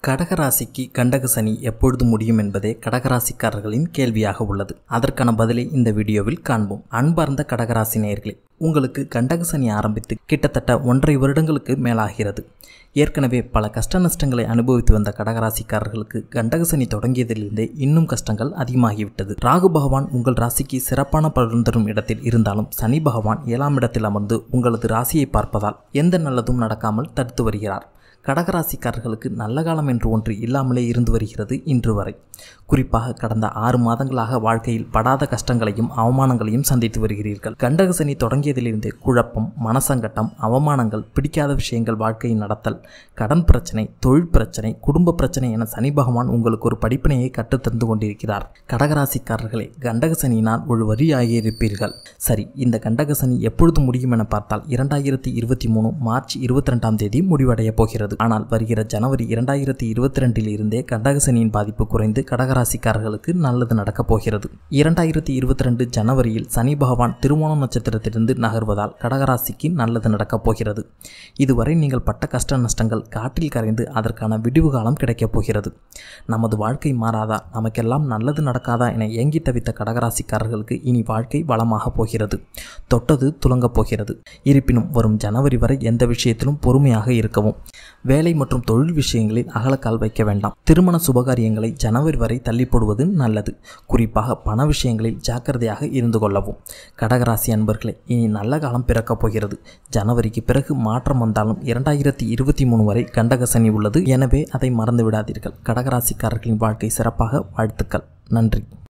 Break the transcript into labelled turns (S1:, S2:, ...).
S1: கடகராசிக்கு கண்டக சனி எப்பொழுது முடியும் என்பதே கடகராசிக்காரர்களின் கேள்வியாக உள்ளது அதற்கான பதிலை இந்த வீடியோவில் காண்போம் அன்பார்ந்த கடகராசி நேயர்களே உங்களுக்கு கண்டக சனி ஆரம்பித்து கிட்டத்தட்ட ஒன்றரை வருடங்களுக்கு மேலாகிறது ஏற்கனவே பல கஷ்ட நஷ்டங்களை அனுபவித்து வந்த கடகராசிக்காரர்களுக்கு கண்டக சனி தொடங்கியதிலிருந்தே இன்னும் கஷ்டங்கள் அதிகமாகிவிட்டது ராகு பகவான் உங்கள் ராசிக்கு சிறப்பான பலன் தரும் இடத்தில் இருந்தாலும் சனி பகவான் ஏழாம் இடத்தில் அமர்ந்து உங்களது ராசியை பார்ப்பதால் எந்த நல்லதும் நடக்காமல் தடுத்து வருகிறார் கடகராசிக்காரர்களுக்கு நல்ல காலம் என்று ஒன்று இல்லாமலே இருந்து வருகிறது இன்று வரை குறிப்பாக கடந்த ஆறு மாதங்களாக வாழ்க்கையில் படாத கஷ்டங்களையும் அவமானங்களையும் சந்தித்து வருகிறீர்கள் கண்டகசனி தொடங்கியதிலிருந்து குழப்பம் மனசங்கட்டம் அவமானங்கள் பிடிக்காத விஷயங்கள் வாழ்க்கையை நடத்தல் கடன் பிரச்சனை தொழில் பிரச்சனை குடும்ப பிரச்சனை என சனி பகவான் உங்களுக்கு ஒரு படிப்பினையை கற்றுத்தந்து கொண்டிருக்கிறார் கடகராசிக்காரர்களே கண்டகசனியினால் ஒரு வரியாகியிருப்பீர்கள் சரி இந்த கண்டகசனி எப்பொழுது முடியும் என பார்த்தால் இரண்டாயிரத்தி இருபத்தி மூணு மார்ச் இருபத்தி ரெண்டாம் தேதி முடிவடைய போகிறது ஆனால் வருகிற ஜனவரி இரண்டாயிரத்தி இருபத்தி ரெண்டில் இருந்தே கண்டகசனியின் பாதிப்பு குறைந்து கடகராசிக்காரர்களுக்கு நல்லது நடக்கப் போகிறது இரண்டாயிரத்தி இருபத்தி ரெண்டு ஜனவரியில் சனி பகவான் திருவோணம் நட்சத்திரத்திலிருந்து நகர்வதால் கடகராசிக்கு நல்லது நடக்கப் போகிறது இதுவரை நீங்கள் பட்ட கஷ்ட நஷ்டங்கள் காற்றில் கரைந்து அதற்கான விடிவு காலம் கிடைக்கப் போகிறது நமது வாழ்க்கை மாறாதா நமக்கெல்லாம் நல்லது நடக்காதா என ஏங்கி தவித்த கடகராசிக்காரர்களுக்கு இனி வாழ்க்கை வளமாக போகிறது தொட்டது துலங்கப் போகிறது இருப்பினும் வரும் ஜனவரி வரை எந்த விஷயத்திலும் பொறுமையாக இருக்கவும் வேலை மற்றும் தொழில் விஷயங்களில் அகலக்கால் வைக்க வேண்டாம் திருமண சுபகாரியங்களை ஜனவரி வரை தள்ளி போடுவது நல்லது குறிப்பாக பண விஷயங்களில் ஜாக்கிரதையாக இருந்து கொள்ளவும் கடகராசி அன்பர்களே இனி நல்ல காலம் பிறக்கப் போகிறது ஜனவரிக்கு பிறகு மாற்றம் வந்தாலும் இரண்டாயிரத்தி இருபத்தி மூணு வரை கண்டகசனி உள்ளது எனவே அதை மறந்து விடாதீர்கள் கடகராசிக்காரர்களின் வாழ்க்கை சிறப்பாக வாழ்த்துக்கள் நன்றி